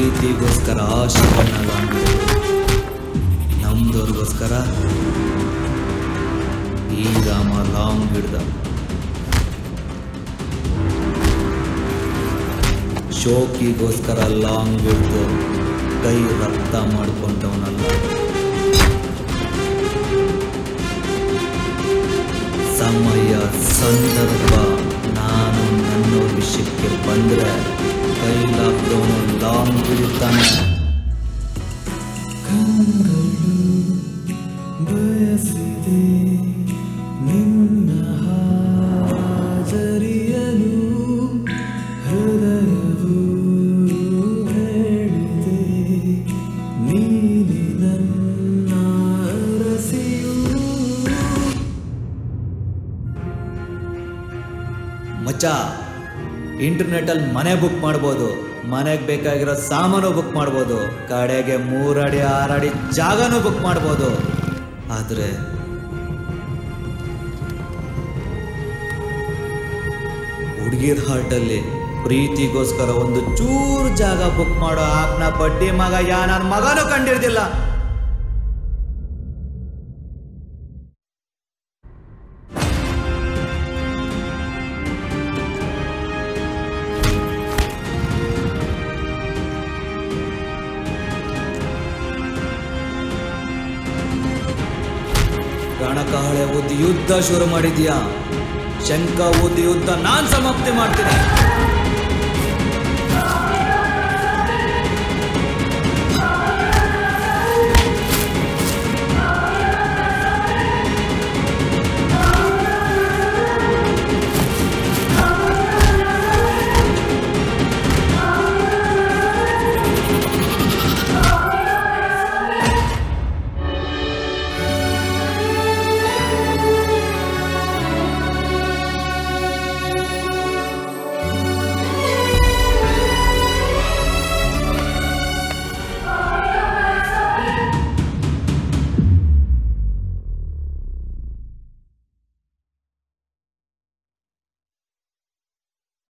ಪ್ರೀತಿಗೋಸ್ಕರ ಆಶೆಗಳನ್ನ long ನಮ್ದವ್ರಿಗೋಸ್ಕರ ಈ Rama long ಹಿಡ್ದ ಶೋಕಿಗೋಸ್ಕರ long ಹಿಡ್ದು ಕೈ ರಕ್ತ ಮಾಡ್ಕೊಂಡವನಲ್ಲ ಸಮಯ ಸಂದರ್ಭ ನಾನು ನನ್ನ ವಿಷಯಕ್ಕೆ ಬಂದ್ರೆ ಕೈಲಾಗ್ದವನು ಲಾಂಗ್ ಹಿಡಿತಾನೆ ಬಯಸಿದೆ ನಿನ್ನ ಹಾಜರಿಯನು ಹೃದಯವು ಹೇಳಿದೆ ನೀನೆ ನನ್ನ ಅರಸಿಯು ಮಚ್ಚ ಇಂಟರ್ನೆಟಲ್ಲಿ ಮನೆ ಬುಕ್ ಮಾಡ್ಬೋದು ಮನೆಗೆ ಬೇಕಾಗಿರೋ ಸಾಮಾನು ಬುಕ್ ಮಾಡ್ಬೋದು ಕಡೆಗೆ ಮೂರಡಿ ಆರಡಿ ಜಾಗನೂ ಬುಕ್ ಮಾಡ್ಬೋದು ಆದರೆ ಹುಡುಗಿರ್ ಹಾರ್ಟಲ್ಲಿ ಪ್ರೀತಿಗೋಸ್ಕರ ಒಂದು ಚೂರು ಜಾಗ ಬುಕ್ ಮಾಡೋ ಆಪ್ನ ಬಡ್ಡಿ ಮಗ ಯಾ ನನ್ನ ಮಗನೂ ಕಂಡಿರ್ದಿಲ್ಲ ರಣಕಹಳೆ ಊದಿ ಯುದ್ಧ ಶುರು ಮಾಡಿದ್ಯಾ ಶಂಕ ಊದಿ ಯುದ್ಧ ನಾನ್ ಸಮಾಪ್ತಿ ಮಾಡ್ತೀನಿ